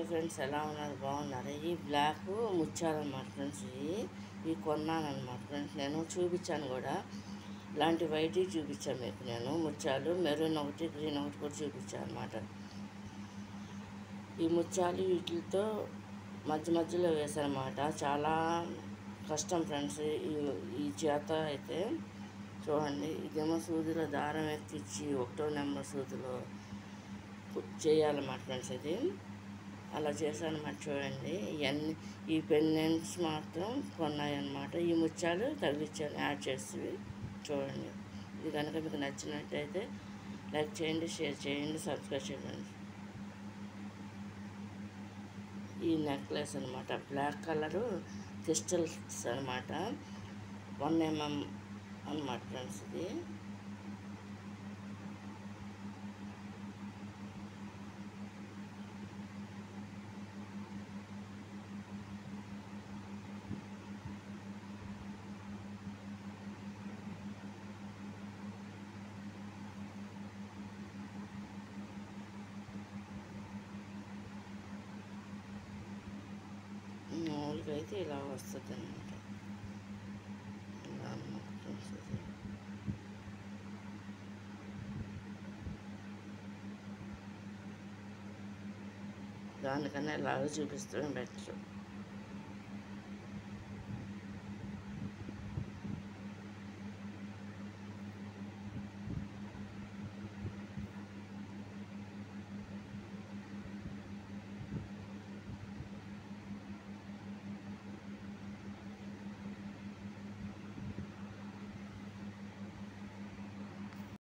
Friends ఎలా ఉన్నారు బాగున్నారు ఈ బ్లాక్ ముచ్చాలన్నమాట ఫ్రెండ్స్ ఇవి ఇవి కొన్నాను అనమాట ఫ్రెండ్స్ నేను చూపించాను కూడా ఇలాంటి వైట్ చూపించాను మీకు నేను ముత్యాలు మెరూన్ ఒకటి గ్రీన్ ఒకటి కూడా చూపించాను అనమాట ఈ ముత్యాలు వీటితో మధ్య మధ్యలో వేసానమాట చాలా కష్టం ఫ్రెండ్స్ ఈ ఈ చేత అయితే చూడండి ఇదేమో సూదిలో దారం ఎక్కించి ఒకటో నెంబర్ సూదిలో కు- చేయాలన్నమాట ఫ్రెండ్స్ ఇది అలా చేశానమాట చూడండి ఇవన్నీ ఈ పెండెంట్స్ మాత్రం కొన్నాయన్నమాట ఈ ముత్యాలు తగిలించాను యాడ్ చేసి చూడండి ఇది కనుక మీకు నచ్చినట్టయితే లైక్ చేయండి షేర్ చేయండి సబ్స్క్రైబ్ చేయండి ఈ నెక్లెస్ అనమాట బ్లాక్ కలరు క్రిస్టల్స్ అనమాట వన్ ఎంఎం అనమాట ఫ్రెండ్స్ ఇది మామూలుగా అయితే ఇలా వస్తుంది అనమాట ఇలా అన్నమాట ఫ్రెండ్స్ ఇది. దానికన్నా ఇలాగ చూపిస్తూ బెటర్